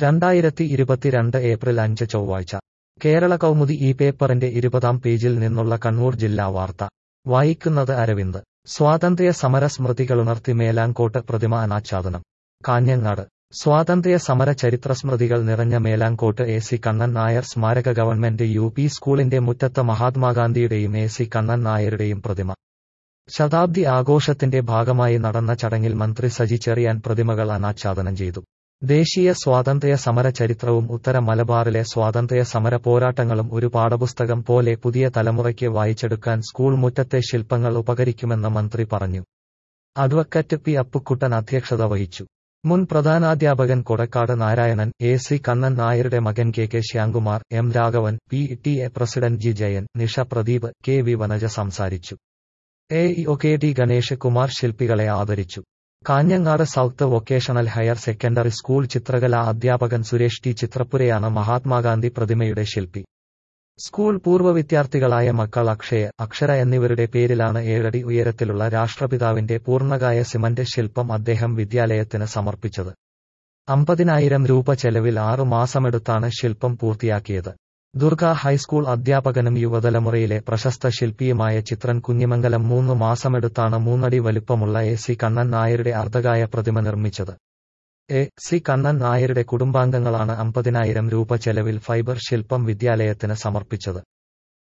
രണ്ടായിരത്തി ഇരുപത്തിരണ്ട് ഏപ്രിൽ അഞ്ച് ചൊവ്വാഴ്ച കേരള കൗമുദി ഈ പേപ്പറിന്റെ ഇരുപതാം പേജിൽ നിന്നുള്ള കണ്ണൂർ ജില്ലാ വാർത്ത വായിക്കുന്നത് അരവിന്ദ് സ്വാതന്ത്ര്യ സമര സ്മൃതികളുണർത്തി മേലാങ്കോട്ട് പ്രതിമ അനാച്ഛാദനം കാഞ്ഞങ്ങാട് സ്വാതന്ത്ര്യ സമര ചരിത്രസ്മൃതികൾ നിറഞ്ഞ മേലാങ്കോട്ട് എ സി കണ്ണൻ നായർ സ്മാരക ഗവൺമെന്റ് യു പി സ്കൂളിന്റെ മുറ്റത്ത് മഹാത്മാഗാന്ധിയുടെയും എ സി കണ്ണൻ നായരുടെയും പ്രതിമ ശതാബ്ദി ആഘോഷത്തിന്റെ ഭാഗമായി നടന്ന ചടങ്ങിൽ മന്ത്രി സജി ചെറിയാൻ പ്രതിമകൾ അനാച്ഛാദനം ചെയ്തു ദേശീയ സ്വാതന്ത്ര്യ സമര ചരിത്രവും ഉത്തര മലബാറിലെ സ്വാതന്ത്ര്യ സമര പോരാട്ടങ്ങളും ഒരു പാഠപുസ്തകം പോലെ പുതിയ തലമുറയ്ക്ക് വായിച്ചെടുക്കാൻ സ്കൂൾ മുറ്റത്തെ ശില്പങ്ങൾ ഉപകരിക്കുമെന്ന് മന്ത്രി പറഞ്ഞു അഡ്വക്കറ്റ് പി അപ്പുക്കുട്ടൻ അധ്യക്ഷത വഹിച്ചു മുൻ പ്രധാനാധ്യാപകൻ കൊടക്കാട് നാരായണൻ എ സി കണ്ണൻ നായരുടെ മകൻ K K Shyamkumar M Raghavan P T A president G Jayan Nisha Pradeep K V Vanaja സംസാരിച്ചു A E O K T Ganesh Kumar ശില്പികളെ ആദരിച്ചു Kanhangad south vocational higher secondary school ചിത്രകലാ അധ്യാപകൻ സുരേഷ് ടി ചിത്രപ്പുരയാണ് മഹാത്മാഗാന്ധി പ്രതിമയുടെ ശില്പി സ്കൂൾ പൂർവ്വ വിദ്യാർത്ഥികളായ മക്കൾ അക്ഷയ അക്ഷര എന്നിവരുടെ പേരിലാണ് ഏഴടി ഉയരത്തിലുള്ള രാഷ്ട്രപിതാവിന്റെ പൂർണ്ണകായ സിമന്റ് ശില്പം അദ്ദേഹം വിദ്യാലയത്തിന് സമർപ്പിച്ചത് അമ്പതിനായിരം രൂപ ചെലവിൽ ആറു മാസമെടുത്താണ് ശില്പം പൂർത്തിയാക്കിയത് ദുർഗ ഹൈസ്കൂൾ അധ്യാപകനും യുവതലമുറയിലെ പ്രശസ്ത ശില്പിയുമായ ചിത്രൻ കുഞ്ഞിമംഗലം മൂന്ന് മാസമെടുത്താണ് മൂന്നടി വലുപ്പമുള്ള എ സി കണ്ണൻ നായരുടെ അർദ്ധകായ പ്രതിമ നിർമ്മിച്ചത് എ സി കണ്ണൻ നായരുടെ കുടുംബാംഗങ്ങളാണ് അമ്പതിനായിരം രൂപ ചെലവിൽ ഫൈബർ ശില്പം വിദ്യാലയത്തിന് സമർപ്പിച്ചത്